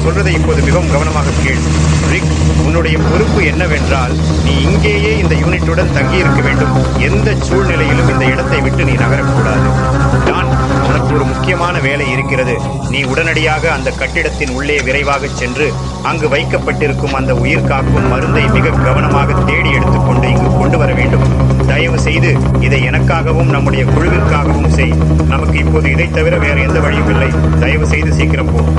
சொல்வதை இப்போது மிகவும் கவனமாக கேள் ரிக் உன்னுடைய பொறுப்பு என்னவென்றால் நீ இங்கேயே இந்த யூனிட்டுடன் தங்கியிருக்க வேண்டும் எந்த சூழ்நிலையிலும் இந்த இடத்தை விட்டு நீ நகரக்கூடாது டான் உனக்கு ஒரு முக்கியமான வேலை இருக்கிறது நீ உடனடியாக அந்த கட்டிடத்தின் உள்ளே விரைவாக சென்று அங்கு வைக்கப்பட்டிருக்கும் அந்த உயிர் காக்கும் மருந்தை மிக கவனமாக தேடி எடுத்துக்கொண்டு இங்கு கொண்டு வர வேண்டும் தயவு செய்து இதை எனக்காகவும் நம்முடைய குழுவிற்காகவும் செய் நமக்கு இப்போது இதை தவிர வேற எந்த வழியும் இல்லை தயவு செய்து சீக்கிரம் போ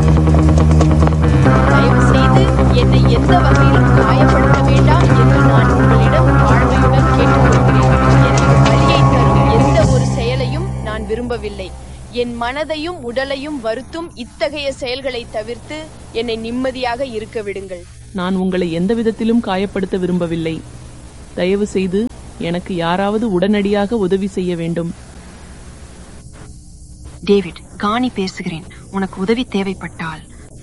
தயவு செய்து என்னை எந்த வகையிலும் காயப்படுத்த வேண்டாம் என்று நான் உங்களிடம் தாழ்மையுடன் கேட்டுக்கொள்கிறேன் எனக்கு வலியை தரும் எந்த ஒரு செயலையும் நான் விரும்பவில்லை என் மனதையும் உடலையும் வருத்தும் இத்தகைய செயல்களை தவிர்த்து என்னை நிம்மதியாக இருக்க விடுங்கள் நான் உங்களை எந்த விதத்திலும் காயப்படுத்த விரும்பவில்லை தயவு செய்து எனக்கு யாராவது உடனடியாக உதவி செய்ய வேண்டும் டேவிட் காணி பேசுகிறேன் உனக்கு உதவி தேவைப்பட்டால்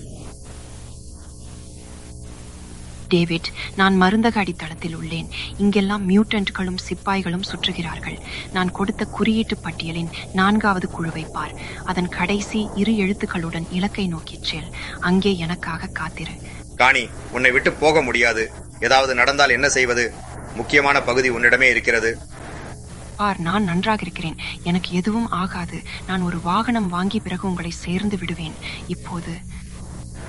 டேவிட் நான் மருந்தக அடித்தளத்தில் உள்ளேன் இங்கெல்லாம் மியூட்டன்ட்களும் சிப்பாய்களும் சுற்றுகிறார்கள் நான் கொடுத்த குறியீட்டு பட்டியலின் நான்காவது குழுவை பார் அதன் கடைசி இரு எழுத்துக்களுடன் இலக்கை நோக்கிச் செல் அங்கே எனக்காக காத்திரு காணி உன்னை விட்டு போக முடியாது ஏதாவது நடந்தால் என்ன செய்வது முக்கியமான பகுதி உன்னிடமே இருக்கிறது பார் நான் நன்றாக இருக்கிறேன் எனக்கு எதுவும் ஆகாது நான் ஒரு வாகனம் வாங்கி பிறகு உங்களை சேர்ந்து விடுவேன் இப்போது